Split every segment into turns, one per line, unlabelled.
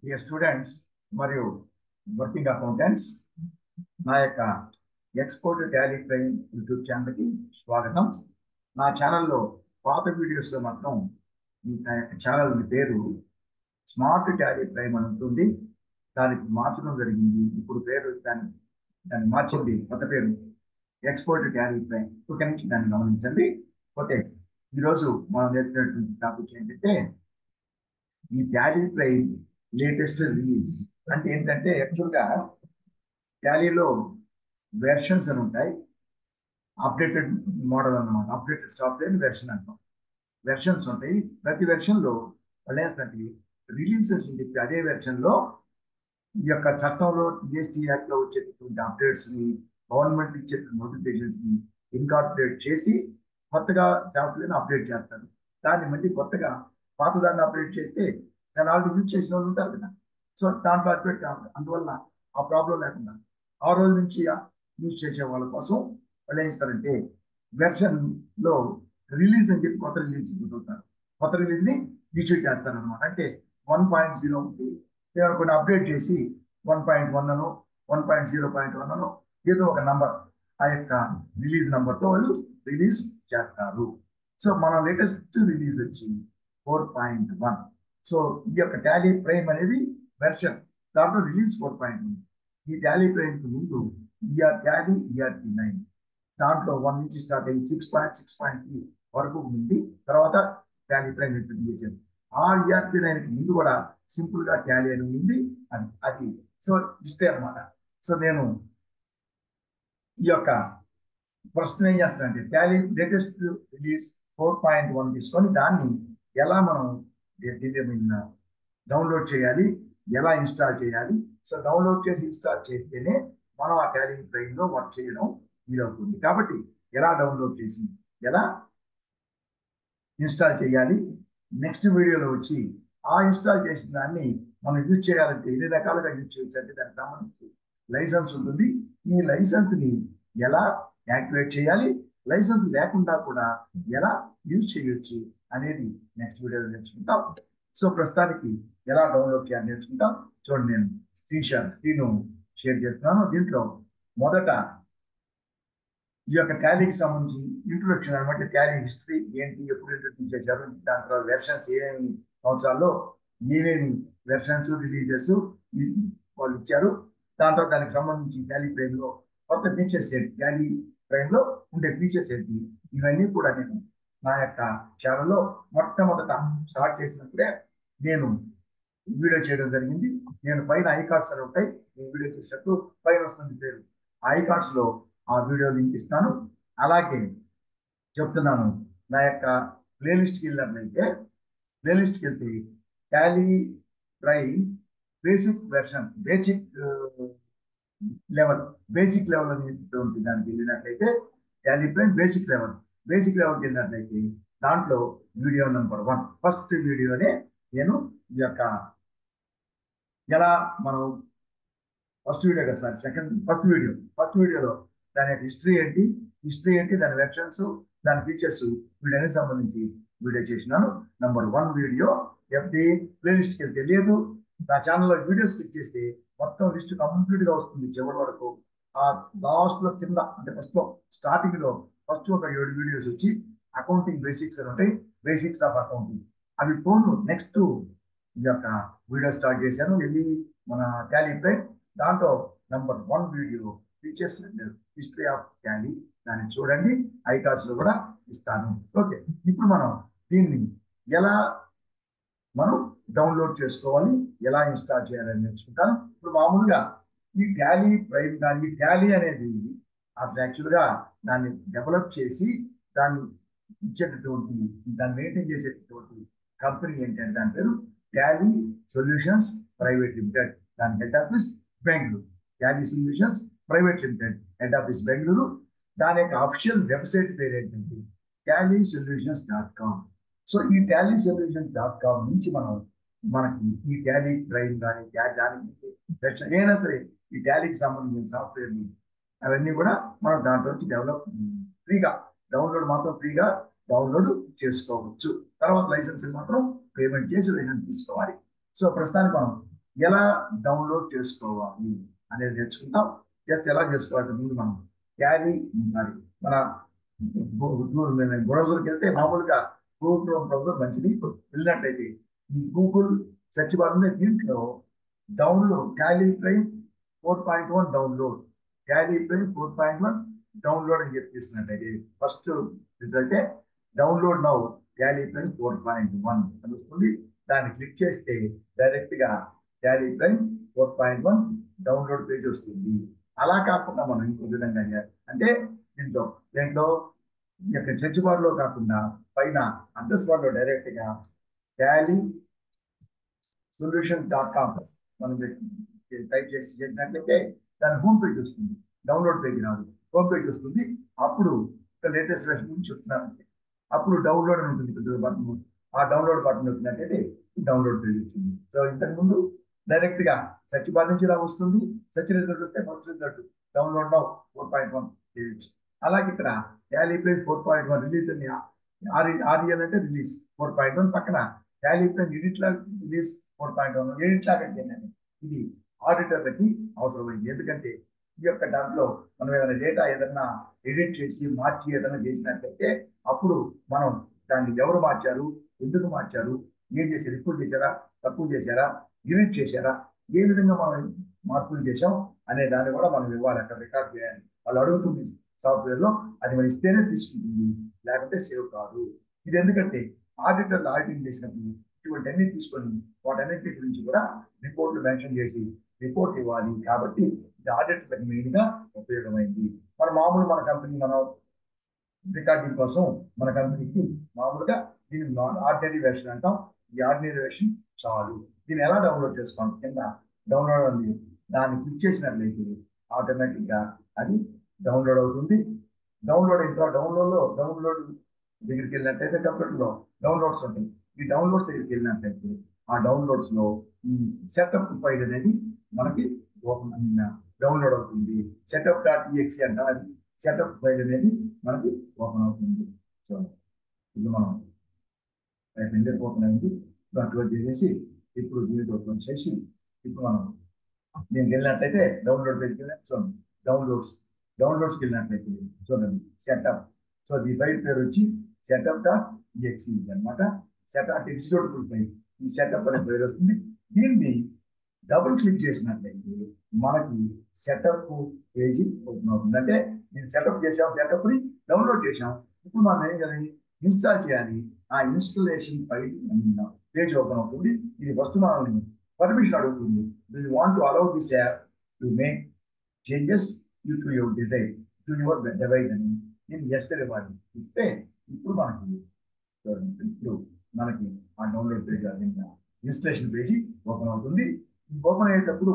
Dear students మరియు working accountants నా యొక్క ఎక్స్పోర్ట్ టాలీ ట్రైన్ యూట్యూబ్ ఛానల్కి స్వాగతం నా ఛానల్లో పాత వీడియోస్లో మాత్రం నా యొక్క ఛానల్ పేరు స్మార్ట్ టాలీ ప్రైమ్ అని ఉంటుంది దానికి మార్చడం జరిగింది ఇప్పుడు పేరు దాన్ని దాన్ని మార్చింది కొత్త పేరు ఎక్స్పోర్ట్ టాలీ ప్రైమ్ ఇక నుంచి దాన్ని గమనించండి ఓకే ఈరోజు మనం నేర్చుకున్నటువంటి టాపిక్ ఏంటంటే ఈ టాలీ ప్రైమ్ లేటెస్ట్ రిలీజ్ అంటే ఏంటంటే యాక్చువల్గా టాలీలో వెర్షన్స్ అని ఉంటాయి అప్డేటెడ్ మోడల్ అన్నమాట అప్డేటెడ్ సాఫ్ట్వేర్ వెర్షన్ అంటాం వెర్షన్స్ ఉంటాయి ప్రతి వెర్షన్లో వాళ్ళు ఏంటంటే రిలీజెస్ అని చెప్పి అదే వెర్షన్లో ఈ యొక్క చట్టంలో జిఎస్టీ యాక్ట్లో వచ్చేటటువంటి అప్డేట్స్ని గవర్నమెంట్ ఇచ్చే నోటిఫికేషన్స్ని ఇన్కార్పొరేట్ చేసి కొత్తగా సాఫ్ట్వేర్ అప్డేట్ చేస్తారు దాన్ని మళ్ళీ కొత్తగా పాత దాన్ని అప్డేట్ చేస్తే దాన్ని ఆల్రెడీ యూజ్ చేసిన వాళ్ళు ఉంటారు కదా సో దాంట్లో అప్డేట్ కావాలి అందువల్ల ఆ ప్రాబ్లం లేకుండా ఆ రోజు నుంచి యూజ్ చేసే వాళ్ళ కోసం వాళ్ళు ఏం ఇస్తారంటే వెర్షన్ లో రిలీజ్ అని చెప్పి కొత్త రిలీజ్ చెబుతుంటారు కొత్త రిలీజ్ ని ఇష్యూ చేస్తారు అనమాట అంటే వన్ పాయింట్ జీరో ఉంది కొన్ని అప్డేట్ చేసి వన్ పాయింట్ వన్ అను one point zero point one అను ఏదో ఒక నంబర్ ఆ యొక్క రిలీజ్ నంబర్తో వాళ్ళు రిలీజ్ చేస్తారు సో మన లేటెస్ట్ రిలీజ్ వచ్చి ఫోర్ పాయింట్ వన్ సో ఈ యొక్క టాలీ ప్రైమ్ అనేది వెర్షన్ దాంట్లో రిలీజ్ ఫోర్ పాయింట్ వన్ ఈ టాలీ ప్రైమ్ కి ముందు ఈఆర్ టాలీ ఈఆర్టీ నైన్ దాంట్లో వన్ నుంచి స్టార్ట్ అయ్యి six point six point three వరకు ఉంది తర్వాత టాలీ ప్రైమ్ ఇంట్రడ్యూస్ చేశారు ఆ ఈఆర్టీ నైన్ కి ముందు కూడా సింపుల్ గా టాలీ అని ఉంది అది అది సో ఇష్టే అనమాట సో నేను ఈ యొక్క ప్రశ్న ఏం చేస్తానంటే Tally latest release four point one తీసుకొని దాన్ని ఎలా మనం డౌన్లోడ్ చేయాలి ఎలా ఇన్స్టాల్ చేయాలి సో డౌన్లోడ్ చేసి ఇన్స్టాల్ చేస్తేనే మనం ఆ టాలీ ప్రైమ్ లో వర్క్ చేయడం వీలవుతుంది కాబట్టి ఎలా డౌన్లోడ్ చేసి ఎలా ఇన్స్టాల్ చేయాలి నెక్స్ట్ వీడియోలో వచ్చి ఆ ఇన్స్టాల్ చేసిన దాన్ని మనం యూజ్ చేయాలంటే ఎన్ని రకాలుగా యూజ్ చేయొచ్చు అంటే దానికి సంబంధించి లైసెన్స్ ఉంటుంది ఈ లైసెన్స్ ని ఎలా యాక్టివేట్ చేయాలి లైసెన్స్ లేకుండా కూడా ఎలా యూజ్ చేయొచ్చు అనేది నెక్స్ట్ వీడియోలో నేర్చుకుంటాం సో ప్రస్తుతానికి ఎలా డౌన్లోడ్ చేయాలి నేర్చుకుంటాం చూడండి నేను స్క్రీన్ షాట్ స్క్రీన్ షేర్ చేస్తున్నాను దీంట్లో మొదట ఈ యొక్క టాలీకి సంబంధించి ఇంట్రొడక్షన్ అనమాట టాలీ హిస్టరీ ఏంటి ఎప్పుడు ఇంట్రొడ్యూస్ చేశారు దాని తర్వాత వెర్షన్స్ ఏమేమి సంవత్సరాల్లో ఏమేమి వెర్షన్స్ రిలీజెస్ వాళ్ళు ఇచ్చారు దాని తర్వాత దానికి సంబంధించి టాలీ ప్రైమ్ లో కొత్త ఫీచర్స్ ఏంటి టాలీ ప్రైమ్ లో ఉండే ఫీచర్స్ ఏంటి ఇవన్నీ కూడా నేను నా యొక్క ఛానల్లో మొట్టమొదట స్టార్ట్ చేసినప్పుడే నేను వీడియో చేయడం జరిగింది నేను పైన ఐ కార్డ్స్ అని ఉంటాయి ఈ వీడియో చూసినట్టు పైన వస్తుంది పేరు ఐ కార్డ్స్ లో ఆ వీడియో లింక్ ఇస్తాను అలాగే చెప్తున్నాను నా యొక్క ప్లేలిస్ట్కి వెళ్ళినట్లయితే ప్లేలిస్ట్కి వెళ్తే Tally Prime basic version basic level basic level అనేటువంటి దానికి వెళ్ళినట్లయితే Tally Prime basic level basic లెవెల్కి వెళ్ళినట్లయితే దాంట్లో వీడియో నెంబర్ వన్ ఫస్ట్ వీడియోనే నేను ఈ యొక్క ఎలా మనం ఫస్ట్ వీడియో కదా sir second first video first వీడియోలో దాని యొక్క హిస్టరీ ఏంటి హిస్టరీ ఏంటి దాని వెర్షన్స్ దాని ఫీచర్స్ వీటన్నిటి సంబంధించి వీడియో చేసినాను నంబర్ వన్ వీడియో ఎఫ్డి ప్లేలిస్ట్కి వెళ్తే లేదు నా ఛానల్లో వీడియోస్ క్లిక్ చేస్తే మొత్తం లిస్ట్ కంప్లీట్ గా వస్తుంది చివరి వరకు ఆ లాస్ట్ లో కింద అంటే ఫస్ట్ లో స్టార్టింగ్ లో ఫస్ట్ ఒక ఏడు వీడియోస్ వచ్చి అకౌంటింగ్ బేసిక్స్ అని ఉంటాయి బేసిక్స్ ఆఫ్ అకౌంటింగ్ అవి ఫోన్ నెక్స్ట్ ఈ యొక్క వీడియో స్టార్ట్ చేశాను ఇది మన టాలీ పై దాంట్లో number one video features history of Tally దాన్ని చూడండి ఐ కార్డ్స్ లో కూడా ఇస్తాను ఓకే ఇప్పుడు మనం దీన్ని ఎలా మనం డౌన్లోడ్ చేసుకోవాలి ఎలా ఇన్స్టాల్ చేయాలని నేర్చుకుంటాను ఇప్పుడు మామూలుగా ఈ టాలీ ప్రైమ్ కానీ టాలీ అనేది అసలు యాక్చువల్గా దాన్ని డెవలప్ చేసి దాన్ని ఇచ్చేటటువంటి దాన్ని మెయింటైన్ చేసేటటువంటి కంపెనీ ఏంటంటే దాని పేరు టాలీ సొల్యూషన్స్ ప్రైవేట్ లిమిటెడ్ దాని head office Bengaluru Tally Solutions private limited head office Bengaluru దాని యొక్క అఫిషియల్ వెబ్సైట్ పేరు ఏంటంటే Tally Solutions dot com so ఈ టాలీ సొల్యూషన్స్ డాట్ కామ్ నుంచి మనం మనకి ఈ టాలీ ప్రైమ్ కానీ దానికి ఏదైనా సరే ఈ టాలీకి సంబంధించిన సాఫ్ట్వేర్ అవన్నీ కూడా మనం దాంట్లో నుంచి డెవలప్ ఫ్రీగా డౌన్లోడ్ మాత్రం ఫ్రీగా డౌన్లోడ్ చేసుకోవచ్చు తర్వాత లైసెన్స్ మాత్రం పేమెంట్ చేసి లైసెన్స్ తీసుకోవాలి సో ప్రస్తుతానికి మనం ఎలా డౌన్లోడ్ చేసుకోవాలి అనేది నేర్చుకుంటాం జస్ట్ ఎలా చేసుకోవాలి ముందు మనం క్యారీ సారీ మన బ్రౌజర్కి వెళ్తే మామూలుగా గూగుల్ క్రోమ్ బ్రౌజర్ మంచిది వెళ్ళినట్టయితే ఈ గూగుల్ సెర్చ్ బార్ ఉంది దీంట్లో download Tally Prime four point one download Tally Prime four point one download అని చెప్పి తీసినట్టయితే ఫస్ట్ రిజల్టే download now Tally Prime four point one అని వస్తుంది దాన్ని క్లిక్ చేస్తే డైరెక్ట్ గా Tally Prime four point one download page వస్తుంది అలా కాకుండా మనం ఇంకో విధంగా చేయాలి. అంటే దీంట్లో దీంట్లో ఈ యొక్క సెర్చ్ బార్ లో కాకుండా పైన అడ్రస్ బార్ లో డైరెక్ట్ గా టాలీ సొల్యూషన్ డాట్ కామ్ మనం టైప్ చేసి చేసినట్లయితే దాని హోమ్ పేజ్ వస్తుంది డౌన్లోడ్ పేజ్ రాదు హోమ్ పేజ్ వస్తుంది అప్పుడు లేటెస్ట్ వెర్షన్ గురించి చెప్తున్నాను అప్పుడు డౌన్లోడ్ అని ఉంటుంది పెద్ద బటన్ ఆ డౌన్లోడ్ బటన్ వచ్చినట్టయితే డౌన్లోడ్ పేజ్ వచ్చింది సో ఇంతకు ముందు డైరెక్ట్ గా సెర్చ్ బార్ నుంచి ఇలా వస్తుంది సెర్చ్ రిజల్ట్ వస్తే first result download now four point one చేయొచ్చు అలాగే ఇక్కడ Tally prime four point one release అని ఆర్ ఆర్ఎల్ అంటే రిలీజ్ ఫోర్ పాయింట్ వన్ పక్కన టాలీ ప్రైమ్ ఎడిట్ లాగా release four point one edit లాగా ఏంటంటే ఇది ఆడిటర్లకి అవసరమైంది ఎందుకంటే ఈ యొక్క దాంట్లో మనం ఏదైనా డేటా ఏదైనా ఎడిట్ చేసి మార్చి ఏదైనా చేసినట్లయితే అప్పుడు మనం దాన్ని ఎవరు మార్చారు ఎందుకు మార్చారు ఏం చేశారు ఎక్కువ చేశారా తక్కువ చేశారా డిలీట్ చేశారా ఏ విధంగా మనం మార్పులు చేశాం అనే దాన్ని కూడా మనం ఇవ్వాలి అక్కడ రికార్డ్ చేయాలి వాళ్ళు అడుగుతుంది సాఫ్ట్వేర్ లో అది మనం ఇస్తేనే తీసుకుంటుంది లేకపోతే సేవ్ కాదు ఇది ఎందుకంటే ఆడిటర్లు ఆడిటింగ్ చేసినప్పుడు ఇటువంటి అన్ని తీసుకొని వాటన్నిటి గురించి కూడా రిపోర్ట్లు మెన్షన్ చేసి రిపోర్ట్ ఇవ్వాలి కాబట్టి ఇది ఆడిటర్లకు మెయిన్ గా ఉపయోగమైంది మన మామూలు మన కంపెనీ మనం రికార్డింగ్ కోసం మన కంపెనీకి మామూలుగా దీన్ని ఆర్డినరీ వెర్షన్ అంటాం ఈ ఆర్డినరీ వెర్షన్ చాలు దీన్ని ఎలా డౌన్లోడ్ చేసుకోండి కింద డౌన్లోడ్ ఉంది దాన్ని క్లిక్ చేసినట్లయితే ఆటోమేటిక్ గా అది డౌన్లోడ్ అవుతుంది డౌన్లోడ్ అయిన తర్వాత డౌన్లోడ్ లో డౌన్లోడ్ దగ్గరికి వెళ్ళినట్టయితే కంప్యూటర్ లో డౌన్లోడ్స్ ఉంటాయి ఈ డౌన్లోడ్స్ దగ్గరికి వెళ్ళినట్టయితే ఆ డౌన్లోడ్స్ లో ఈ సెటప్ ఫైల్ అనేది మనకి ఓపెన్ డౌన్లోడ్ అవుతుంది సెటప్ డాట్ ఈఎక్సీ అంట అది సెటప్ ఫైల్ అనేది మనకి ఓపెన్ అవుతుంది సో ఇది మనం రేపు ఓపెన్ అయింది అటువంటి చేసేసి ఇప్పుడు దీనికి ఓపెన్ చేసి ఇప్పుడు మనం నేను వెళ్ళినట్టయితే డౌన్లోడ్ పేజ్కి వెళ్ళి చూడండి డౌన్లోడ్స్ డౌన్లోడ్స్కి వెళ్ళినట్లయితే చూడండి సెటప్ సో ఈ ఫైల్ పేరు వచ్చి సెటప్ డాట్ ఈఎక్సీ అనమాట సెటప్ ఎగ్జిక్యూటివ్ ఫైల్ ఈ సెటప్ అనే పేరు వస్తుంది దీన్ని డబుల్ క్లిక్ చేసినట్లయితే మనకి సెటప్ పేజీ ఓపెన్ అవుతుంది అంటే నేను సెటప్ చేసాం సెటప్ ని డౌన్లోడ్ చేసాం ఇప్పుడు మనం ఏం చేయాలి ఇన్స్టాల్ చేయాలి ఆ ఇన్స్టలేషన్ ఫైల్ పేజ్ ఓపెన్ అవుతుంది ఇది ఫస్ట్ మనల్ని పర్మిషన్ అడుగుతుంది do you want to allow this app to make changes you to your design to your device అని నేను ఎస్ ఇవ్వాలి ఇస్తే ఇప్పుడు మనకి ఇప్పుడు మనకి ఆ download page installation page open అవుతుంది ఓపెన్ అయ్యేటప్పుడు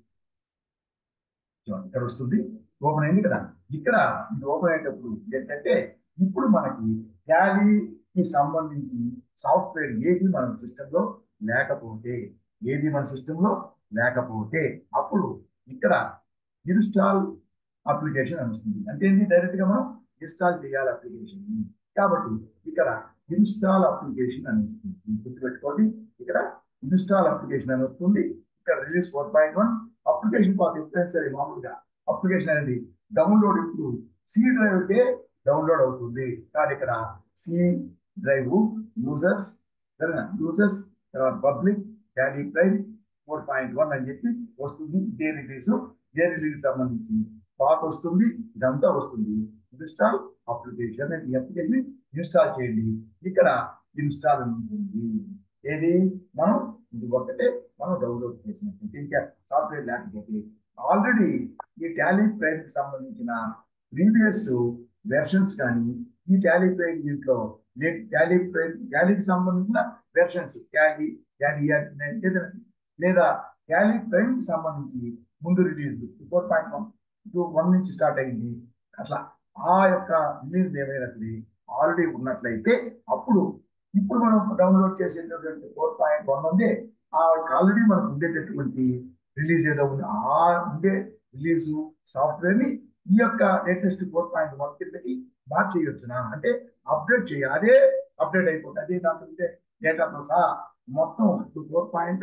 ఇక్కడ వస్తుంది ఓపెన్ అయింది కదా ఇక్కడ ఇది ఓపెన్ అయ్యేటప్పుడు ఏంటంటే ఇప్పుడు మనకి టాలీకి సంబంధించి సాఫ్ట్వేర్ ఏది మన సిస్టంలో లేకపోతే ఏది మన సిస్టంలో లేకపోతే అప్పుడు ఇక్కడ ఇన్స్టాల్ అప్లికేషన్ అని వస్తుంది అంటే ఏంటి డైరెక్ట్ గా మనం ఇన్స్టాల్ చేయాలి అప్లికేషన్ కాబట్టి ఇక్కడ ఇన్స్టాల్ అప్లికేషన్ అని వస్తుంది గుర్తుపెట్టుకోండి ఇక్కడ ఇన్స్టాల్ అప్లికేషన్ అని వస్తుంది ఇక్కడ release four point one application path ఎప్పుడైనా సరే మామూలుగా అప్లికేషన్ అనేది డౌన్లోడ్ ఇప్పుడు సి డ్రైవ్ అయితే డౌన్లోడ్ అవుతుంది కానీ ఇక్కడ సి డ్రైవ్ యూజర్స్ సరేనా యూజర్స్ తర్వాత public Tally prime four point one అని చెప్పి వస్తుంది డే రిలీజ్ డే రిలీజ్ సంబంధించి పాత వస్తుంది ఇదంతా వస్తుంది ఇన్స్టాల్ అప్లికేషన్ ఈ అప్లికేషన్ ఇన్స్టాల్ చేయండి ఇక్కడ ఇన్స్టాల్ ఉంటుంది ఏది మనం ఇది ఒకటే మనం డౌన్లోడ్ చేసినట్టు ఇంకా సాఫ్ట్వేర్ లేకపోతే ఆల్రెడీ ఈ టాలీ ప్రైమ్ కి సంబంధించిన ప్రీవియస్ వెర్షన్స్ కానీ ఈ టాలీ ప్రైమ్ దీంట్లో టాలీ ప్రైమ్ టాలీకి సంబంధించిన వెర్షన్స్ టాలీ టాలీ ఏదైనా లేదా టాలీ ప్రైమ్ కి సంబంధించి ముందు release four point one two one నుంచి స్టార్ట్ అయింది అట్లా ఆ యొక్క రిలీజ్ ఏమైనా ఆల్రెడీ ఉన్నట్లయితే అప్పుడు ఇప్పుడు మనం డౌన్లోడ్ చేసేటటువంటి ఫోర్ పాయింట్ వన్ ఉంది ఆ ఆల్రెడీ మనకు ఉండేటటువంటి రిలీజ్ ఏదో ఉంది ఆ ఉండే రిలీజ్ సాఫ్ట్వేర్ ని ఈ యొక్క లేటెస్ట్ ఫోర్ పాయింట్ వన్ కిందకి మార్చేయొచ్చునా అంటే అప్డేట్ చేయాలి అదే అప్డేట్ అయిపోతుంది అదే దాంట్లో ఉండే డేటాతో సహా మొత్తం ఫోర్ పాయింట్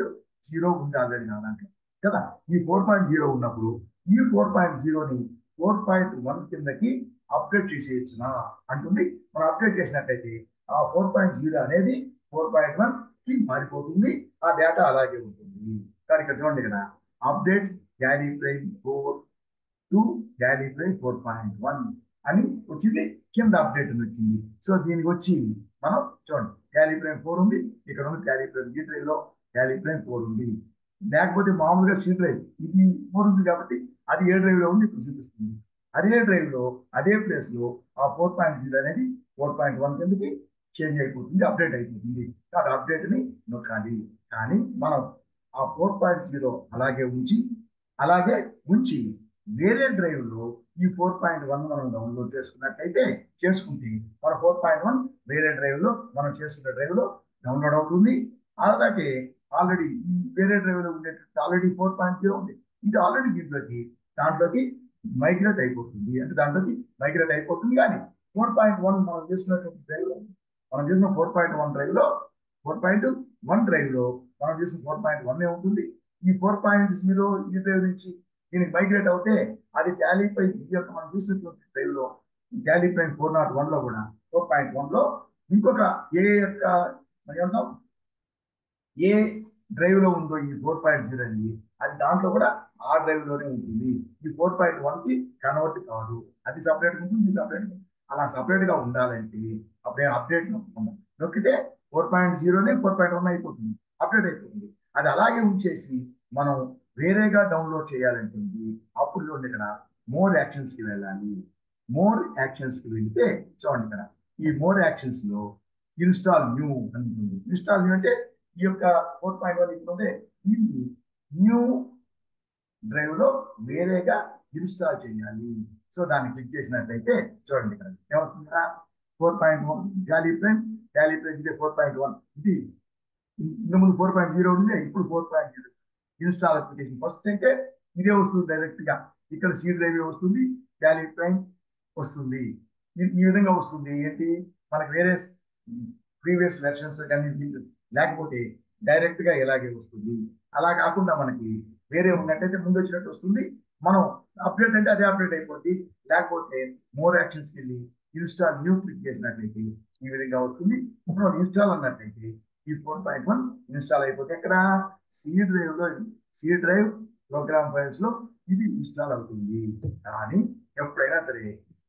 జీరో ఉంది ఆల్రెడీ నా దాంట్లో కదా ఈ ఫోర్ పాయింట్ జీరో ఉన్నప్పుడు ఈ ఫోర్ పాయింట్ జీరోని ఫోర్ పాయింట్ వన్ కిందకి అప్డేట్ చేసేయచ్చునా అంటుంది మనం అప్డేట్ చేసినట్టయితే ఆ ఫోర్ పాయింట్ జీరో అనేది ఫోర్ పాయింట్ వన్ కి మారిపోతుంది ఆ డేటా అలాగే ఉంటుంది కానీ ఇక్కడ చూడండి ఇక్కడ update Tally Prime four to Tally Prime four point one అని వచ్చింది కింద అప్డేట్ అని వచ్చింది సో దీనికి వచ్చి మనం చూడండి గ్యాలీ ప్రైమ్ ఫోర్ ఉంది ఇక్కడ ఉంది గ్యాలీ ప్రైమ్ జీ డ్రైవ్ లో గ్యాలీ ప్రైమ్ ఫోర్ ఉంది లేకపోతే మామూలుగా సి డ్రైవ్ ఇది ఫోర్ ఉంది కాబట్టి అది ఏ డ్రైవ్ లో ఉంది ఇప్పుడు చూపిస్తుంది అదే డ్రైవ్ లో అదే ప్లేస్ లో ఆ ఫోర్ పాయింట్ జీరో అనేది ఫోర్ పాయింట్ వన్ కిందకి చేంజ్ అయిపోతుంది అప్డేట్ అయిపోతుంది కాబట్టి అప్డేట్ ని నొక్కాలి కానీ మనం ఆ ఫోర్ పాయింట్ జీరో అలాగే ఉంచి అలాగే ఉంచి వేరే డ్రైవ్ లో ఈ ఫోర్ పాయింట్ వన్ మనం డౌన్లోడ్ చేసుకున్నట్లయితే చేసుకుంటే మన ఫోర్ పాయింట్ వన్ వేరే డ్రైవ్ లో మనం చేసుకున్న డ్రైవ్ లో డౌన్లోడ్ అవుతుంది అలాగే ఆల్రెడీ ఈ వేరే డ్రైవ్ లో ఉండేటట్టు ఆల్రెడీ ఫోర్ పాయింట్ జీరో ఉంది ఇది ఆల్రెడీ దీంట్లోకి దాంట్లోకి మైగ్రేట్ అయిపోతుంది అంటే దాంట్లోకి మైగ్రేట్ అయిపోతుంది కానీ ఫోర్ పాయింట్ వన్ మనం చేసినటువంటి డ్రైవ్ లో మనం చేసిన ఫోర్ పాయింట్ వన్ డ్రైవ్ లో ఫోర్ పాయింట్ వన్ డ్రైవ్ లో మనం చేసిన ఫోర్ పాయింట్ వన్ ఉంటుంది ఈ ఫోర్ పాయింట్ జీరో ఈ డ్రైవ్ నుంచి దీనికి మైగ్రేట్ అవుతే అది టాలీ పై ఈ యొక్క మనం చూసినటువంటి డ్రైవ్ లో టాలీ పై ఫోర్ నాట్ వన్ లో కూడా ఫోర్ పాయింట్ వన్ లో ఇంకొక ఏ యొక్క మరి ఏమంటాం ఏ డ్రైవ్ లో ఉందో ఈ ఫోర్ పాయింట్ జీరో అనేది అది దాంట్లో కూడా ఆ డ్రైవ్ లోనే ఉంటుంది ఈ ఫోర్ పాయింట్ వన్ కి కన్వర్ట్ కాదు అది సపరేట్ ఉంటుంది ఇది సపరేట్ అలా సపరేట్ గా ఉండాలంటే అప్పుడే అప్డేట్ నొక్కకుండా నొక్కితే ఫోర్ పాయింట్ జీరోనే ఫోర్ పాయింట్ వన్ అయిపోతుంది అప్డేట్ అయిపోతుంది అది అలాగే ఉంచేసి మనం వేరేగా డౌన్లోడ్ చేయాలంటుంది అప్పుడు చూడండి ఇక్కడ మోర్ యాక్షన్స్ కి వెళ్ళాలి మోర్ యాక్షన్స్ కి వెళ్తే చూడండి ఇక్కడ ఈ మోర్ యాక్షన్స్ లో ఇన్స్టాల్ న్యూ అని ఉంటుంది ఇన్స్టాల్ న్యూ అంటే ఈ యొక్క ఫోర్ పాయింట్ వన్ ఇప్పుడు ఇది న్యూ డ్రైవ్ లో వేరేగా ఇన్స్టాల్ చేయాలి సో దాన్ని క్లిక్ చేసినట్లయితే చూడండి ఇక్కడ ఏమవుతుందా four point one Tally prime Tally prime ఇదే ఫోర్ పాయింట్ వన్ ఇది ఇంతకుముందు ఫోర్ పాయింట్ జీరో ఉంది ఇప్పుడు four point zero install application first అయితే ఇదే వస్తుంది డైరెక్ట్ గా ఇక్కడ సీ డ్రైవ్ వస్తుంది గాలీ ప్రైమ్ వస్తుంది ఈ విధంగా వస్తుంది ఏంటి మనకు వేరే ప్రీవియస్ వెర్షన్స్ కానీ లేకపోతే డైరెక్ట్ గా ఇలాగే వస్తుంది అలా కాకుండా మనకి వేరే ఉన్నట్టయితే ముందు వచ్చినట్టు వస్తుంది మనం అప్డేట్ అంటే అదే అప్డేట్ అయిపోద్ది లేకపోతే మోర్ యాక్షన్స్కి వెళ్ళి ఇన్స్టాల్ న్యూ క్లిక్ చేసినట్లయితే ఈ విధంగా వస్తుంది ఇప్పుడు ఇన్స్టాల్ అన్నట్లయితే ఈ ఫోర్ పాయింట్ వన్ ఇన్స్టాల్ అయిపోతే ఎక్కడ సి డ్రైవ్ లో సి డ్రైవ్ ప్రోగ్రామ్ ఫైల్స్ లో ఇది ఇన్స్టాల్ అవుతుంది కానీ ఎప్పుడైనా సరే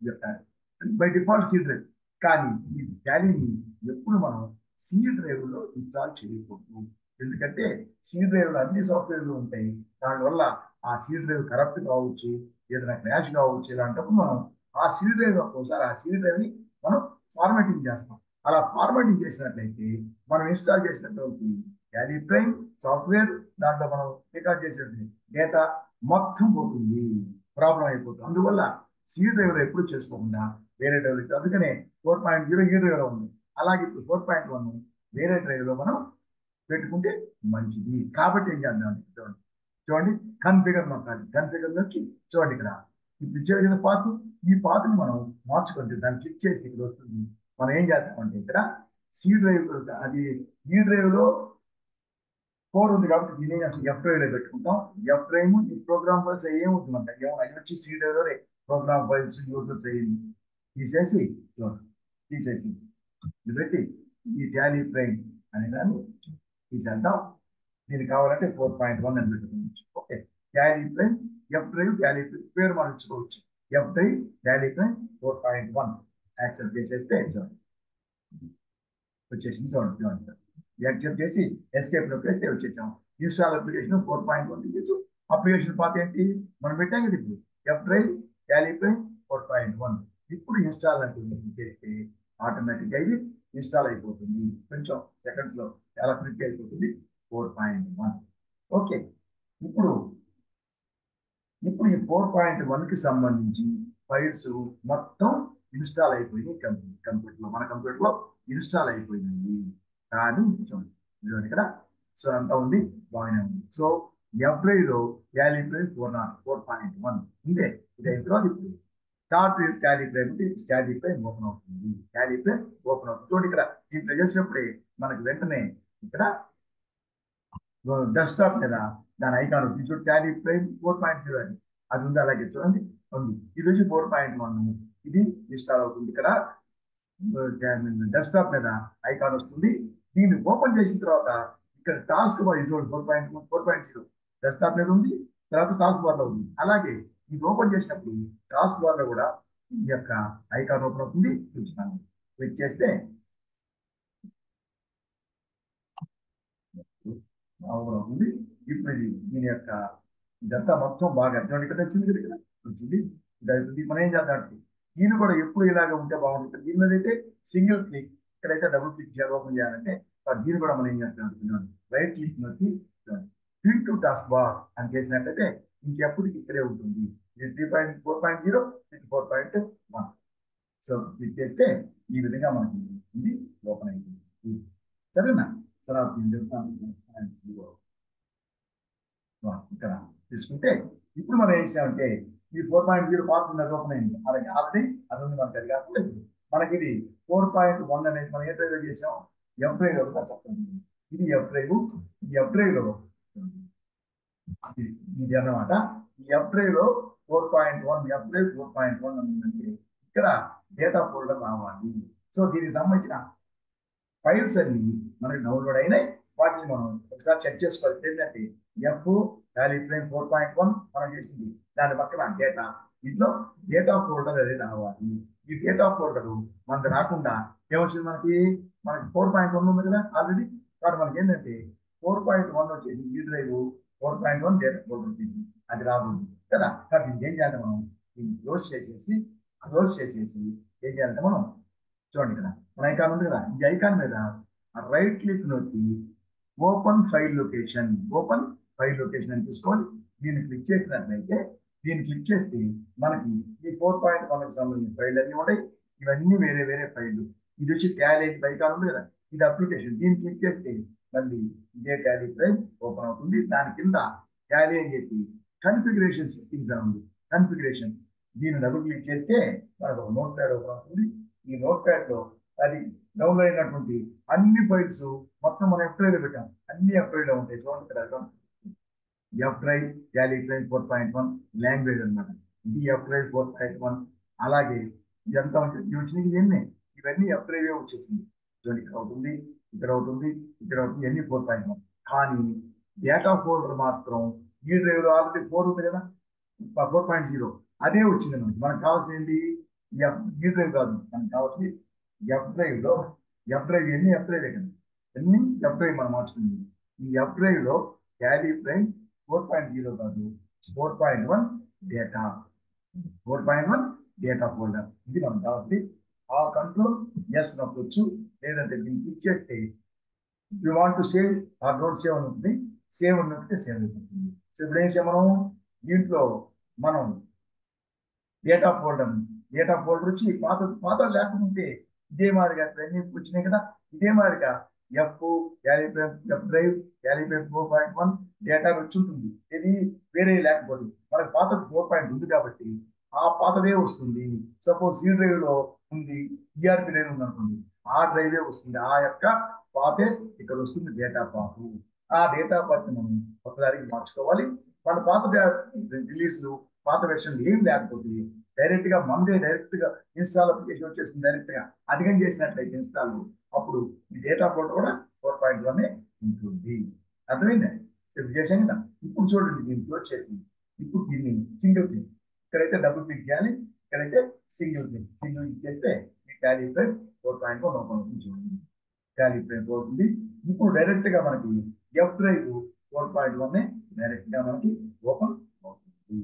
బై డిఫాల్ట్ సి డ్రైవ్ కానీ ఈ టాలీని ఎప్పుడు మనం సి డ్రైవ్ లో ఇన్స్టాల్ చేయకూడదు ఎందుకంటే సి డ్రైవ్ లో అన్ని సాఫ్ట్వేర్లు ఉంటాయి దానివల్ల ఆ సి డ్రైవ్ కరప్ట్ కావచ్చు ఏదైనా క్రాష్ కావచ్చు ఇలాంటప్పుడు మనం ఆ సి డ్రైవ్ ఒకసారి ఆ సి డ్రైవ్ ని మనం ఫార్మాటింగ్ చేస్తాం అలా ఫార్మాటింగ్ చేసినట్లయితే మనం ఇన్స్టాల్ చేసినటువంటి యాడీ ప్రైమ్ సాఫ్ట్వేర్ దాంట్లో మనం రికార్డ్ చేసేటువంటి డేటా మొత్తం పోతుంది ప్రాబ్లం అయిపోతుంది అందువల్ల సి డ్రైవ్ ఎప్పుడు చేసుకోకుండా వేరే డ్రైవ్ అందుకనే ఫోర్ పాయింట్ జీరో ఈ డ్రైవ్ లో ఉంది అలాగే ఇప్పుడు ఫోర్ పాయింట్ వన్ వేరే డ్రైవ్ లో మనం పెట్టుకుంటే మంచిది కాబట్టి ఏం చేద్దాం చూడండి చూడండి కన్ఫిగర్ నొక్కాలి కన్ఫిగర్ నొక్కి చూడండి ఇక్కడ ఇప్పుడు ఇచ్చేది పాత్ ఈ పాత్ని మనం మార్చుకుంటే దాన్ని క్లిక్ చేసి ఇక్కడ వస్తుంది మనం ఏం చేద్దామంటే ఇక్కడ సి డ్రైవ్ అది ఈ డ్రైవ్ లో ఫోర్ ఉంది కాబట్టి దీన్ని అసలు ఎఫ్ డ్రైవ్ లో పెట్టుకుంటాం ఎఫ్ డ్రైవ్ ఈ ప్రోగ్రామ్ ఫైల్స్ ఏముంటుంది అంటే ఏమో అది వచ్చి సి డ్రైవ్ లో ప్రోగ్రామ్ ఫైల్స్ యూజర్స్ అయ్యింది తీసేసి తీసేసి ఇది పెట్టి ఈ టాలీ ప్రైమ్ అనే దాన్ని తీసేద్దాం దీనికి కావాలంటే ఫోర్ పాయింట్ వన్ అని పెట్టుకోవచ్చు okay Tally prime F drive Tally పేరు మార్చుకోవచ్చు F drive Tally prime four point one accept చేసేస్తే చూడండి వచ్చేసింది చూడండి చూడండి యాక్సెప్ట్ చేసి ఎస్కేప్ నొక్కేస్తే వచ్చేసాం install application four point one తీసు అప్లికేషన్ పాత ఏంటి మనం పెట్టాం కదా ఇప్పుడు F drive Tally prime four point one ఇప్పుడు ఇన్స్టాల్ అంటే చేస్తే ఆటోమేటిక్గా ఇది ఇన్స్టాల్ అయిపోతుంది కొంచెం సెకండ్స్ లో చాలా క్విక్ అయిపోతుంది ఫోర్ పాయింట్ వన్ ఓకే ఇప్పుడు ఇప్పుడు ఈ ఫోర్ పాయింట్ వన్ కి సంబంధించి ఫైల్స్ మొత్తం ఇన్స్టాల్ అయిపోయినాయి కంప్యూటర్ లో మన కంప్యూటర్ లో ఇన్స్టాల్ అయిపోయింది కానీ చూడండి ఇక్కడ సో అంతా ఉంది బాగానే ఉంది సో ఎఫ్ఐ లో Tally prime four dot four point one ఇంతే ఇది అయిన తర్వాత ఇప్పుడు start Tally prime static prime open అవుతుంది టాలీ ప్రైమ్ ఓపెన్ అవుతుంది చూడండి ఇక్కడ దీంట్లో చేసినప్పుడే మనకు వెంటనే ఇక్కడ డెస్క్టాప్ మీద దాని ఐకాన్ ఉంది చూడు Tally prime four point zero అది అది ఉంది అలాగే చూడండి ఉంది ఇది వచ్చి ఫోర్ పాయింట్ వన్ ఇది ఇన్స్టాల్ అవుతుంది ఇక్కడ డెస్క్టాప్ మీద ఐకాన్ వస్తుంది దీన్ని ఓపెన్ చేసిన తర్వాత ఇక్కడ టాస్క్ బార్ ఇది చూడండి four point four point zero desktop మీద ఉంది తర్వాత టాస్క్ బార్ లో ఉంది అలాగే ఇది ఓపెన్ చేసినప్పుడు టాస్క్ బార్ లో కూడా ఈ యొక్క ఐకాన్ ఓపెన్ అవుతుంది చూస్తాను క్లిక్ చేస్తే ఓపెన్ అవుతుంది ఇప్పుడు ఇది దీని యొక్క ఇదంతా మొత్తం బాగా చూడండి ఇక్కడ వచ్చింది కదా ఇక్కడ వచ్చింది ఇది అవుతుంది మనం ఏం చేద్దాం అంటే దీన్ని కూడా ఎప్పుడు ఇలాగ ఉంటే బాగుంటుంది దీని మీద అయితే సింగిల్ క్లిక్ ఇక్కడైతే డబుల్ క్లిక్ చేయాలి ఓపెన్ చేయాలంటే మరి దీన్ని కూడా మనం ఏం చేస్తాం అనుకున్నాం రైట్ క్లిక్ నొక్కి ఫిల్ టు టాస్క్ బార్ అని చేసినట్లయితే ఇంకెప్పటికి ఇక్కడే ఉంటుంది ఇది three point four point zero ఇది four point one so click చేస్తే ఈ విధంగా మనకి ఇది ఓపెన్ అయిపోయింది సరేనా తర్వాత నేను చెప్తాను ఇక్కడ తీసుకుంటే ఇప్పుడు మనం ఏం చేసామంటే ఈ ఫోర్ పాయింట్ జీరో పార్ట్ ఉన్నది ఓపెన్ అయింది అలాగే ఆల్రెడీ అది ఉంది మనకి అది కాకుండా మనకి ఇది ఫోర్ పాయింట్ వన్ అనేది మనం ఏ డ్రైవ్ చేసాం ఎఫ్ డ్రైవ్ లో చెప్పండి ఇది ఎఫ్ డ్రైవ్ ఈ ఎఫ్ డ్రైవ్ లో ఇది అన్నమాట ఈ ఎఫ్ డ్రైవ్ లో four point one F drive four point one ఉందంటే ఇక్కడ డేటా ఫోల్డర్ రావాలి సో దీనికి సంబంధించిన ఫైల్స్ అన్ని మనకి డౌన్లోడ్ అయినాయి వాటిని మనం ఒకసారి చెక్ చేసుకోవాలి ఏంటంటే F Tally prime four point one మనం చేసింది దాని పక్కన డేటా ఇంట్లో డేటా ఫోల్డర్ అనేది రావాలి ఈ డేటా ఫోల్డర్ మనకు రాకుండా ఏమొచ్చింది మనకి మనకి ఫోర్ పాయింట్ వన్ ఉంది కదా ఆల్రెడీ కాబట్టి మనకి ఏంటంటే ఫోర్ పాయింట్ వన్ వచ్చేసి ఈ drive four point one data folder వచ్చింది అది రాబోతుంది కదా కాబట్టి దీన్ని ఏం చేయాలి మనం దీన్ని క్లోజ్ చేసేసి క్లోజ్ చేసేసి ఏం చేయాలంటే మనం చూడండి ఇక్కడ మన ఐకాన్ ఉంది కదా ఈ ఐకాన్ మీద రైట్ క్లిక్ నొక్కి open file location open file location అని తీసుకోవాలి దీన్ని క్లిక్ చేసినట్లయితే దీన్ని క్లిక్ చేస్తే మనకి ఈ ఫోర్ పాయింట్ వన్కి సంబంధించిన ఫైల్ అన్ని ఉంటాయి ఇవన్నీ వేరే వేరే ఫైళ్ళు ఇది వచ్చి ట్యాలీ ఐకాన్ ఉంది కదా ఇది అప్లికేషన్ దీన్ని క్లిక్ చేస్తే మళ్ళీ ఇదే ట్యాలీ ఫైల్ ఓపెన్ అవుతుంది దాని కింద ట్యాలీ అని చెప్పి కన్ఫిగరేషన్ సెట్టింగ్స్ అని ఉంది కన్ఫిగరేషన్ దీన్ని డబుల్ క్లిక్ చేస్తే మనకు ఒక నోట్ ప్యాడ్ ఓపెన్ అవుతుంది ఈ నోట్ ప్యాడ్ లో అది డౌన్లోడ్ అయినటువంటి అన్ని ఫైల్స్ మొత్తం మనం ఎఫ్ డ్రైవ్ లో పెట్టాం అన్ని ఎఫ్ డ్రైవ్ లో ఉంటాయి చూడండి ఇక్కడ F drive Tally drive four point one language అనమాట ఇది F drive four point one అలాగే ఇదంతా ఉంటుంది ఇవి వచ్చినాయి ఇవన్నీ ఇవన్నీ ఎఫ్ డ్రైవ్ వచ్చేసింది చూడండి ఇక్కడ అవుతుంది ఇక్కడ అవుతుంది ఇక్కడ అవుతుంది ఇవన్నీ ఫోర్ పాయింట్ వన్ కానీ డేటా ఫోల్డర్ మాత్రం ఈ డ్రైవ్ లో ఆల్రెడీ ఫోర్ ఉంది కదా ఫోర్ పాయింట్ జీరో అదే వచ్చింది మనకి మనకు కావాల్సింది ఏంటి ఎఫ్ ఈ డ్రైవ్ కాదు మనకు కావాల్సింది ఎఫ్ డ్రైవ్ లో ఎఫ్ డ్రైవ్ ఎన్ని ఎఫ్ డ్రైవ్ కదా ఎన్ని ఎఫ్ డ్రైవ్ మనం మార్చుకుంది ఈ ఎఫ్ డ్రైవ్ లో Tally drive four point zero కాదు four point one data four point one data folder ఇది మనం కావాలి ఆ కంట్రోల్ ఎస్ నొక్కొచ్చు లేదంటే దీన్ని క్లిక్ చేస్తే you want to save or don't save అని ఉంటుంది సేవ్ అని నొక్కితే సేవ్ అయిపోతుంది సో ఇప్పుడు ఏం చేయం మనం దీంట్లో మనం డేటా ఫోల్డర్ డేటా ఫోల్డర్ వచ్చి పాత పాత లేకపోతే ఇదే మాదిరిగా అన్నీ వచ్చినాయి కదా ఇదే మాదిరిగా F Tally prime F drive Tally prime four point one data వచ్చి ఉంటుంది ఇది వేరే లేకపోతే మనకి పాత ఫోర్ పాయింట్ ఉంది కాబట్టి ఆ పాతదే వస్తుంది సపోజ్ సి డ్రైవ్ లో ఉంది ఈఆర్పి డ్రైవ్ ఉంది అనుకోండి ఆ డ్రైవే వస్తుంది ఆ యొక్క పాతే ఇక్కడ వస్తుంది డేటా పాత్ ఆ డేటా పాత్ మనం ఒకసారికి మార్చుకోవాలి మన పాత రిలీజ్లు పాత వెర్షన్లు ఏం లేకపోతే డైరెక్ట్ గా మందే డైరెక్ట్ గా ఇన్స్టాల్ అప్లికేషన్ వచ్చేస్తుంది డైరెక్ట్ గా అధికం చేసినట్లయితే ఇన్స్టాల్ అప్పుడు ఈ డేటా ఫోల్డర్ కూడా ఫోర్ పాయింట్ వన్ ఉంటుంది అర్థమైందా ఇప్పుడు చేసాం కదా ఇప్పుడు చూడండి దీన్ని క్లోజ్ చేసింది ఇప్పుడు దీన్ని సింగిల్ థింగ్ ఇక్కడైతే డబుల్ క్లిక్ చేయాలి ఇక్కడైతే సింగిల్ థింగ్ సింగిల్ క్లిక్ చేస్తే ఈ Tally prime four point one open అవుతుంది చూడండి టాలీ ఫ్రేమ్ పోతుంది ఇప్పుడు డైరెక్ట్ గా మనకి F drive four point one direct గా మనకి ఓపెన్ అవుతుంది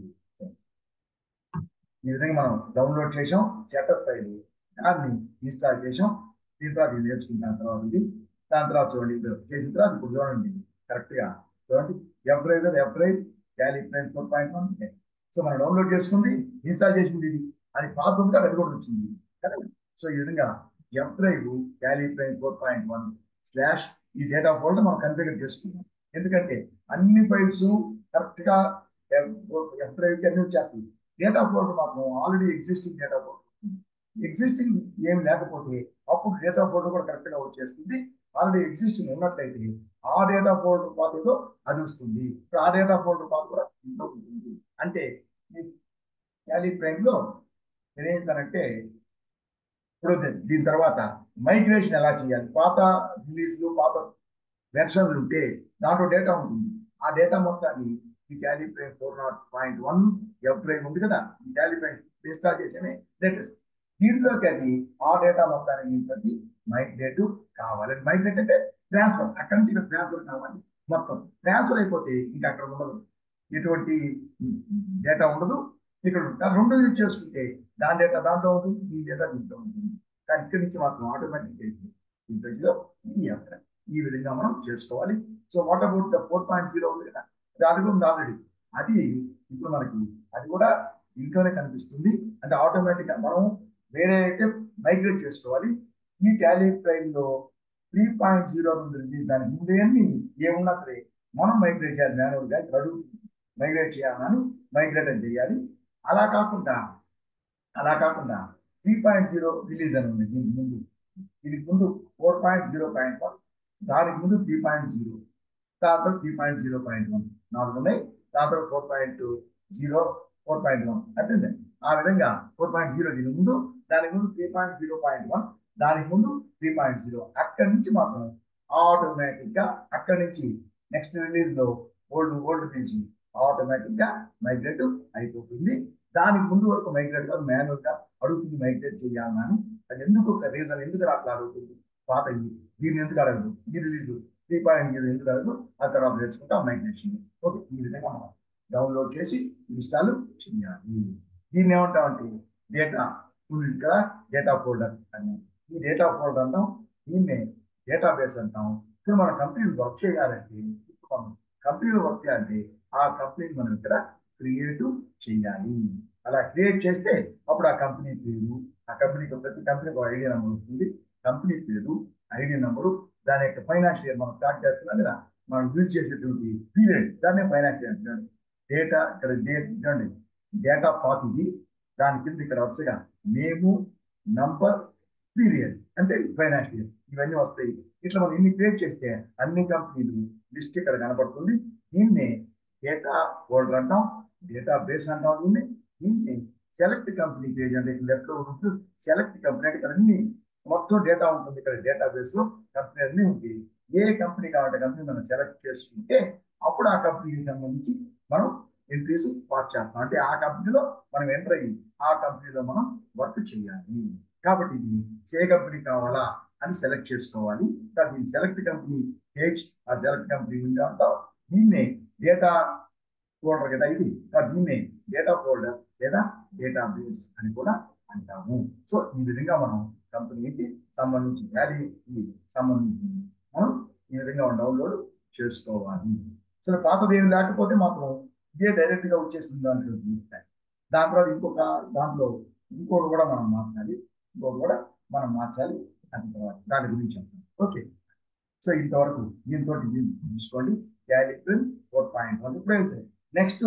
ఈ విధంగా మనం డౌన్లోడ్ చేసాం సెటప్ ఫైల్ దాన్ని ఇన్స్టాల్ చేసాం దీని తర్వాత ఇది నేర్చుకున్న తర్వాత ఇది దాని తర్వాత చూడండి ఇది చేసిన తర్వాత ఇప్పుడు చూడండి కరెక్ట్ గా చూడండి ఎఫ్ డ్రైవ్ కదా F drive Tally prime four point one so మనం డౌన్లోడ్ చేసుకుంది ఇన్స్టాల్ చేసింది ఇది అది పాత ఉంది అది కూడా వచ్చింది కదా సో ఈ విధంగా F drive Tally prime four point one slash ఈ డేటా ఫోల్డర్ మనం కన్ఫిగర్ చేసుకున్నాం ఎందుకంటే అన్ని ఫైల్స్ కరెక్ట్ గా ఎఫ్ డ్రైవ్ కి అన్ని వచ్చేస్తుంది డేటా ఫోల్డర్ మాత్రం already existing data folder existing ఏం లేకపోతే అప్పుడు డేటా ఫోల్డర్ కూడా కరెక్ట్ గా వచ్చేస్తుంది ఆల్రెడీ ఎగ్జిస్టింగ్ ఉన్నట్లయితే ఆ డేటా ఫోల్డర్ పాత్ ఏదో అది వస్తుంది ఇప్పుడు ఆ డేటా ఫోల్డర్ పాత్ కూడా ఇంట్లో ఉంటుంది అంటే ఈ క్యాలీ ప్రైమ్ లో నేనేంటానంటే ఇప్పుడు ది- దీని తర్వాత మైగ్రేషన్ ఎలా చేయాలి పాత రిలీజ్లు పాత వెర్షన్లు ఉంటే దాంట్లో డేటా ఉంటుంది ఆ డేటా మొత్తాన్ని ఈ Tally prime four dot point one F prime ఉంది కదా ఈ టాలీ ప్రైమ్ ఇన్స్టాల్ చేసేనే లేటెస్ట్ దీంట్లోకి అది ఆ డేటా మొత్తాన్ని నింపి మైగ్రేట్ కావాలి మైగ్రేట్ అంటే ట్రాన్స్ఫర్ అక్కడి నుంచి ఇక్కడ ట్రాన్స్ఫర్ కావాలి మొత్తం ట్రాన్స్ఫర్ అయిపోతే ఇంకా అక్కడ ఉండదు ఎటువంటి డేటా ఉండదు ఇక్కడ ఉంటుంది. ఆ రెండు యూజ్ చేసుకుంటే దాని డేటా దాంట్లో ఉంటుంది ఈ డేటా దీంట్లో ఉంటుంది కానీ ఇక్కడి నుంచి మాత్రం ఆటోమేటిక్ ఇంట్లో ఇది అక్కడ ఈ విధంగా మనం చేసుకోవాలి so what about the four point zero ఉంది కదా అది అది ఉంది ఆల్రెడీ అది ఇప్పుడు మనకి అది కూడా ఇంట్లోనే కనిపిస్తుంది అంటే ఆటోమేటిక్ గా మనం వేరే అయితే మైగ్రేట్ చేసుకోవాలి ఈ టాలీ ప్రైమ్ లో త్రీ పాయింట్ జీరో ఉంది దాని ముందేమి ఏమున్నా సరే మనం మైగ్రేట్ చేయాలి మాన్యువల్ గా అడుగు మైగ్రేట్ చేయాలని మైగ్రేట్ అని చేయాలి అలా కాకుండా అలా కాకుండా త్రీ పాయింట్ జీరో రిలీజ్ అని ఉంది దీనికి ముందు దీనికి ముందు four point zero point one దానికి ముందు త్రీ పాయింట్ జీరో దాంట్లో three point zero point one నాలుగు ఉన్నాయి దాంట్లో four point zero four point one అంటే ఆ విధంగా ఫోర్ పాయింట్ జీరో దీని ముందు దానికి ముందు three point zero point one దానికి ముందు త్రీ పాయింట్ జీరో అక్కడి నుంచి మాత్రం ఆటోమేటిక్ గా అక్కడి నుంచి నెక్స్ట్ రిలీజ్ లో ఓల్డ్ ఓల్డ్ నుంచి ఆటోమేటిక్ గా మైగ్రేట్ అయిపోతుంది దానికి ముందు వరకు మైగ్రేట్ కాదు మాన్యువల్ గా అడుగుతుంది మైగ్రేట్ చేయాలని అది ఎందుకు ఒక రీజన్ ఎందుకు అట్లా అడుగుతుంది పాత ఇది. దీన్ని ఎందుకు అడగదు ఈ రిలీజ్ త్రీ పాయింట్ జీరో ఎందుకు అడగదు ఆ తర్వాత నేర్చుకుంటాం మైగ్రేషన్ ఓకే ఈ విధంగా మనం డౌన్లోడ్ చేసి ఇన్స్టాల్ చేయాలి దీన్ని ఏమంటామంటే డేటా ఉంది కదా డేటా ఫోల్డర్ అని ఈ డేటా ఫోల్డర్ అంటాం దీన్నే డేటాబేస్ అంటాం ఇప్పుడు మన కంపెనీలు వర్క్ చేయాలంటే ఇప్పుడు మనం కంపెనీలో వర్క్ చేయాలంటే ఆ కంపెనీని మనం ఇక్కడ క్రియేట్ చేయాలి అలా క్రియేట్ చేస్తే అప్పుడు ఆ కంపెనీ పేరు ఆ కంపెనీకి ప్రతి కంపెనీకి ఐడి నెంబర్ వస్తుంది కంపెనీ పేరు ఐడి నెంబరు దాని యొక్క ఫైనాన్షియల్ ఇయర్ మనం స్టార్ట్ చేస్తున్నాం కదా మనం యూజ్ చేసేటువంటి పీరియడ్ దాన్నే ఫైనాన్షియల్ అంటున్నాడు డేటా ఇక్కడ డేట్ చూడండి డేటా పాత్ ఇది దాని కింద ఇక్కడ వరుసగా నేము నంబర్ పీరియడ్ అంటే ఫైనాన్షియల్ ఇయర్ ఇవన్నీ వస్తాయి ఇట్లా మనం ఇన్ని క్రియేట్ చేస్తే అన్ని కంపెనీలు లిస్ట్ ఇక్కడ కనబడుతుంది దీన్నే డేటా హోల్డర్ అంటాం డేటా బేస్ అంటాం దీన్ని దీన్ని సెలెక్ట్ కంపెనీ పేజ్ అంటే లెఫ్ట్ లో ఉంటుంది సెలెక్ట్ కంపెనీ అంటే ఇక్కడ అన్ని మొత్తం డేటా ఉంటుంది ఇక్కడ డేటా బేస్ లో కంపెనీ అన్ని ఉంది ఏ కంపెనీ కావాలంటే కంపెనీ మనం సెలెక్ట్ చేసుకుంటే అప్పుడు ఆ కంపెనీకి సంబంధించి మనం ఎంట్రీస్ పాస్ చేస్తాం అంటే ఆ కంపెనీలో మనం ఎంటర్ అయ్యి ఆ కంపెనీలో మనం వర్క్ చేయాలి కాబట్టి ఇది ఏ కంపెనీ కావాలా అని సెలెక్ట్ చేసుకోవాలి కాబట్టి దీన్ని సెలెక్ట్ కంపెనీ పేజ్ ఆ సెలెక్ట్ కంపెనీ ఉంది అంటాం దీన్నే డేటా ఫోల్డర్ కదా ఇది కాబట్టి దీన్నే డేటా ఫోల్డర్ లేదా డేటా బేస్ అని కూడా అంటాము సో ఈ విధంగా మనం కంపెనీకి సంబంధించి వాల్యూకి సంబంధించి మనం ఈ విధంగా డౌన్లోడ్ చేసుకోవాలి సరే పాతది ఏమి లేకపోతే మాత్రం ఇదే డైరెక్ట్ గా వచ్చేస్తుంది దాంట్లో చూస్తాయి దాని తర్వాత ఇంకొక దాంట్లో ఇంకోటి కూడా మనం మార్చాలి ఇంకోటి కూడా మనం మార్చాలి దాని తర్వాత దాని గురించి చెప్తాం ఓకే సో ఇంతవరకు దీంతో చూసుకోండి Tally prime four point one ఇప్పుడే next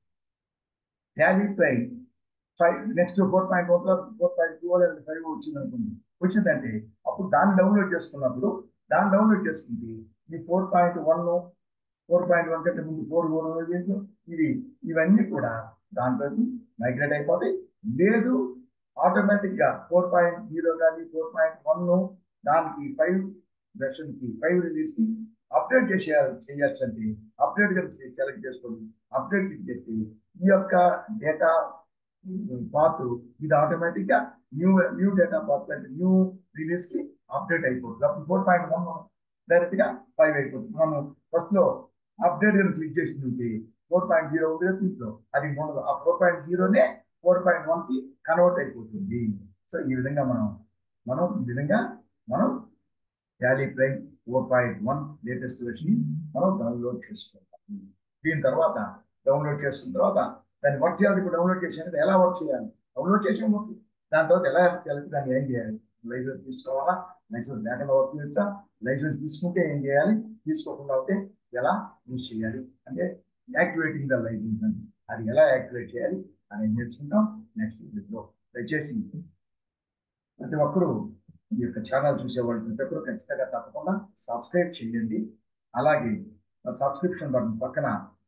Tally prime five next four point one four point two లేదా ఫైవ్ వచ్చింది అనుకుంది వచ్చిందంటే అప్పుడు దాన్ని డౌన్లోడ్ చేసుకున్నప్పుడు దాన్ని డౌన్లోడ్ చేసుకుంటే ఈ four point one four point one కంటే ముందు ఫోర్ ఇది ఇవన్నీ కూడా దాంట్లోకి మైగ్రేట్ అయిపోతాయి లేదు ఆటోమేటిక్ గా ఫోర్ పాయింట్ జీరో కానీ ఫోర్ పాయింట్ వన్ దానికి ఫైవ్ వెర్షన్ కి ఫైవ్ రిలీజ్ కి అప్డేట్ చేసేయాలి చేయొచ్చు అంటే అప్డేట్ సెలెక్ట్ చేసుకోండి అప్డేట్ క్లిక్ చేస్తే ఈ యొక్క డేటా పాత్ ఇది ఆటోమేటిక్ గా న్యూ న్యూ డేటా పాత్ అంటే న్యూ రిలీజ్ కి అప్డేట్ అయిపోతుంది అప్పుడు ఫోర్ పాయింట్ వన్ డైరెక్ట్ గా ఫైవ్ అయిపోతుంది మనం ఫస్ట్ లో అప్డేట్ కనుక క్లిక్ చేసింది ఫోర్ పాయింట్ జీరో ఉంది దీంట్లో అది ఉండదు ఆ ఫోర్ పాయింట్ జీరోనే ఫోర్ పాయింట్ వన్ కి కన్వర్ట్ అయిపోతుంది సో ఈ విధంగా మనం మనం ఈ విధంగా మనం Tally prime four point one latest version మనం డౌన్లోడ్ చేసుకోవాలి దీని తర్వాత డౌన్లోడ్ చేసుకున్న తర్వాత దాన్ని వర్క్ చేయాలి ఇప్పుడు డౌన్లోడ్ చేసేది ఎలా వర్క్ చేయాలి డౌన్లోడ్ చేసే వర్క్ దాని తర్వాత ఎలా వర్క్ చేయాలి దాన్ని ఏం చేయాలి లైసెన్స్ తీసుకోవాలా లైసెన్స్ లేకుండా వర్క్ చేయొచ్చా లైసెన్స్ తీసుకుంటే ఏం చేయాలి తీసుకోకుండా ఉంటే ఎలా యూజ్ చేయాలి అంటే యాక్టివేటింగ్ ద లైసెన్స్ అని అది ఎలా యాక్టివేట్ చేయాలి అని నేర్చుకుంటాం నెక్స్ట్ వీడియోలో దయచేసి ప్రతి ఒక్కరూ ఈ యొక్క ఛానల్ చూసేవాళ్ళు ప్రతి ఒక్కరు ఖచ్చితంగా తప్పకుండా సబ్స్క్రైబ్ చేయండి అలాగే సబ్స్క్రిప్షన్ బటన్ పక్కన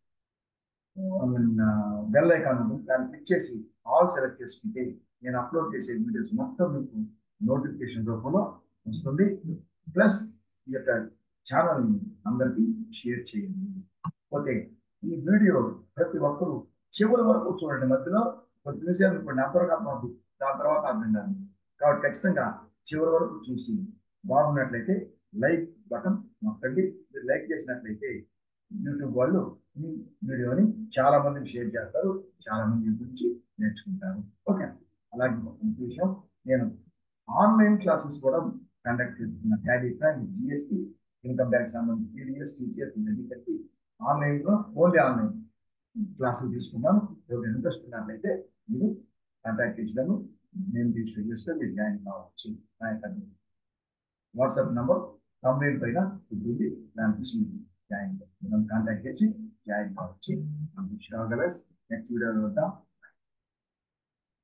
బెల్ ఐకాన్ ఉంటుంది దాన్ని క్లిక్ చేసి ఆల్ సెలెక్ట్ చేసుకుంటే నేను అప్లోడ్ చేసే వీడియోస్ మొత్తం మీకు నోటిఫికేషన్ రూపంలో వస్తుంది ప్లస్ ఈ యొక్క ఛానల్ అందరికీ షేర్ చేయండి ఓకే ఈ వీడియో ప్రతి ఒక్కరు చివరి వరకు చూడండి మధ్యలో కొద్ది నిమిషాలు ఇప్పుడు నెంబర్ కాదు దాని తర్వాత అర్థం కాదు కాబట్టి ఖచ్చితంగా చివరి వరకు చూసి బాగున్నట్లయితే లైక్ బటన్ నొక్కండి మీరు లైక్ చేసినట్లయితే యూట్యూబ్ వాళ్ళు ఈ వీడియోని చాలా మందికి షేర్ చేస్తారు చాలా మంది గురించి నేర్చుకుంటారు ఓకే అలాగే ఇంకొక విషయం నేను ఆన్లైన్ క్లాసెస్ కూడా కండక్ట్ చేస్తున్నా టాలీ జిఎస్టీ ఇన్కమ్ ట్యాక్స్ సంబంధించి టీడీఎస్ టీసీఎస్ ఇవన్నీ కలిపి ఆన్లైన్ లో ఓన్లీ ఆన్లైన్ క్లాసులు తీసుకున్నాను ఎవరు ఇంట్రెస్ట్ ఉన్నట్లయితే మీరు కాంటాక్ట్ చేసినాను నేను తీసుకు చేస్తే మీరు జాయిన్ కావచ్చు నా యొక్క వాట్సాప్ నంబర్ కంప్లైంట్ పైన ఉంటుంది దాని చూసి మీరు జాయిన్ నన్ను కాంటాక్ట్ చేసి జాయిన్ కావచ్చు నెక్స్ట్ వీడియోలో వద్దాం